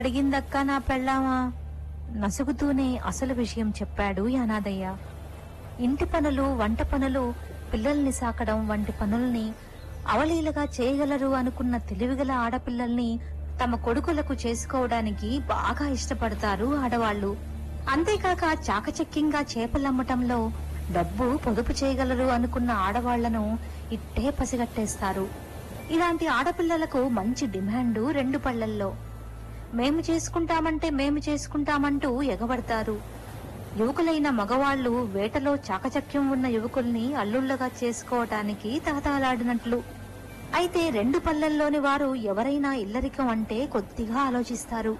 అడిగిందక్క నా పెళ్ళామా నసుగుతూనే అసలు విషయం చెప్పాడు యానాదయ్య ఇంటి పనులు వంట పనులు పిల్లల్ని సాకడం వంటి పనుల్ని అవలీలగా చేయగలరు అనుకున్న తెలివిగల ఆడపిల్లల్ని తమ కొడుకులకు చేసుకోవడానికి బాగా ఇష్టపడతారు ఆడవాళ్లు అంతేకాక చాకచక్యంగా చేపలమ్మటంలో డబ్బు పొదుపు చేయగలరు అనుకున్న ఆడవాళ్లను ఇట్టే పసిగట్టేస్తారు ఇలాంటి ఆడపిల్లలకు మంచి డిమాండు రెండు పళ్లల్లో మేము చేసుకుంటామంటే మేము చేసుకుంటామంటూ ఎగబడతారు యువకులైన మగవాళ్లు వేటలో చాకచక్యం ఉన్న యువకుల్ని అల్లుళ్ళగా చేసుకోవటానికి తహతహలాడినట్లు అయితే రెండు పల్లెల్లోని వారు ఎవరైనా ఇల్లరికం అంటే కొద్దిగా ఆలోచిస్తారు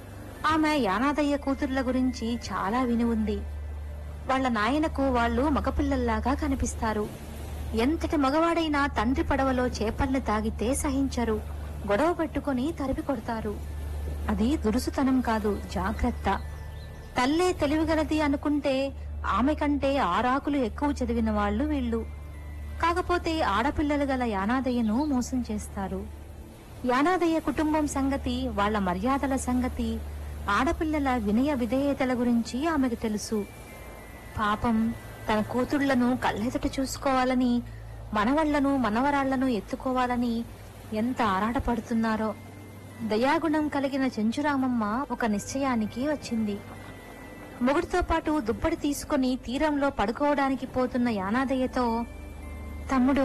ఆమె యానాదయ్య కూతుర్ల గురించి చాలా విని ఉంది వాళ్ళ నాయనకు వాళ్ళు మగపిల్లల్లాగా కనిపిస్తారు ఎంతటి మగవాడైనా తండ్రి పడవలో చేపల్ని తాగితే సహించరు గొడవ పెట్టుకుని తరిమి కొడతారు అది దురుసుతనం కాదు జాగ్రత్త తల్లే తెలివిగలది అనుకుంటే ఆమె కంటే ఆరాకులు ఎక్కువ చదివిన వాళ్ళు వీళ్ళు కాకపోతే ఆడపిల్లలు గల యానాదయ్యను మోసం చేస్తారు యానాదయ్య కుటుంబం సంగతి వాళ్ళ మర్యాదల సంగతి ఆడపిల్లల వినయ విధేయతల గురించి ఆమెకు తెలుసు పాపం తన కూతుళ్లను కళ్ళెదుట చూసుకోవాలని మనవళ్లను మనవరాళ్లను ఎత్తుకోవాలని ఎంత ఆరాటపడుతున్నారో దయాగుణం కలిగిన చెంచురామమ్మ ఒక నిశ్చయానికి వచ్చింది మొగుడితో పాటు దుప్పటి తీసుకుని తీరంలో పడుకోవడానికి పోతున్న యానాదయ్యతో తమ్ముడు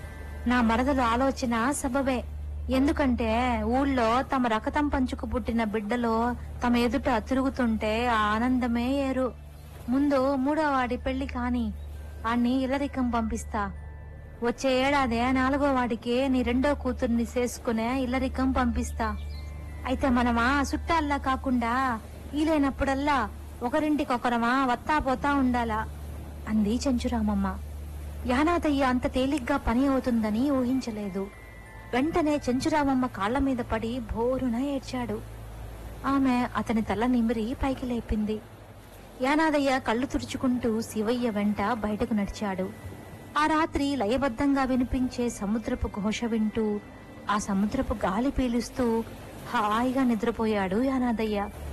నా మరదలు ఆలోచన సబబే ఎందుకంటే ఊళ్ళో తమ రకతం పంచుకు పుట్టిన బిడ్డలో తమ ఎదుట తిరుగుతుంటే ఆ ఆనందమే ఏరు ముందు మూడో వాడి పెళ్లి కాని ఆణ్ణి ఇల్లరికం పంపిస్తా వచ్చే ఏడాదే నాలుగో వాడికి నీ రెండో కూతుర్ని చేసుకునే ఇల్లరికం పంపిస్తా అయితే మనమా చుట్టాల్లా కాకుండా ఈలైనప్పుడల్లా ఒకరింటికొకరమా వత్తా పోతా ఉండాలా అంది చెంచురామమ్మ యానాదయ్య అంత తేలిగ్గా పని అవుతుందని ఊహించలేదు వెంటనే చెంచురామమ్మ కాళ్ల మీద పడి భోరున ఏడ్చాడు ఆమె అతని తల నిమిరి పైకి లేపింది యానాదయ్య కళ్ళు తుడుచుకుంటూ శివయ్య వెంట బయటకు నడిచాడు ఆ రాత్రి లయబద్ధంగా వినిపించే సముద్రపు ఘోష వింటూ ఆ సముద్రపు గాలి పీలుస్తూ హాయిగా నిద్రపోయాడు యానాదయ్య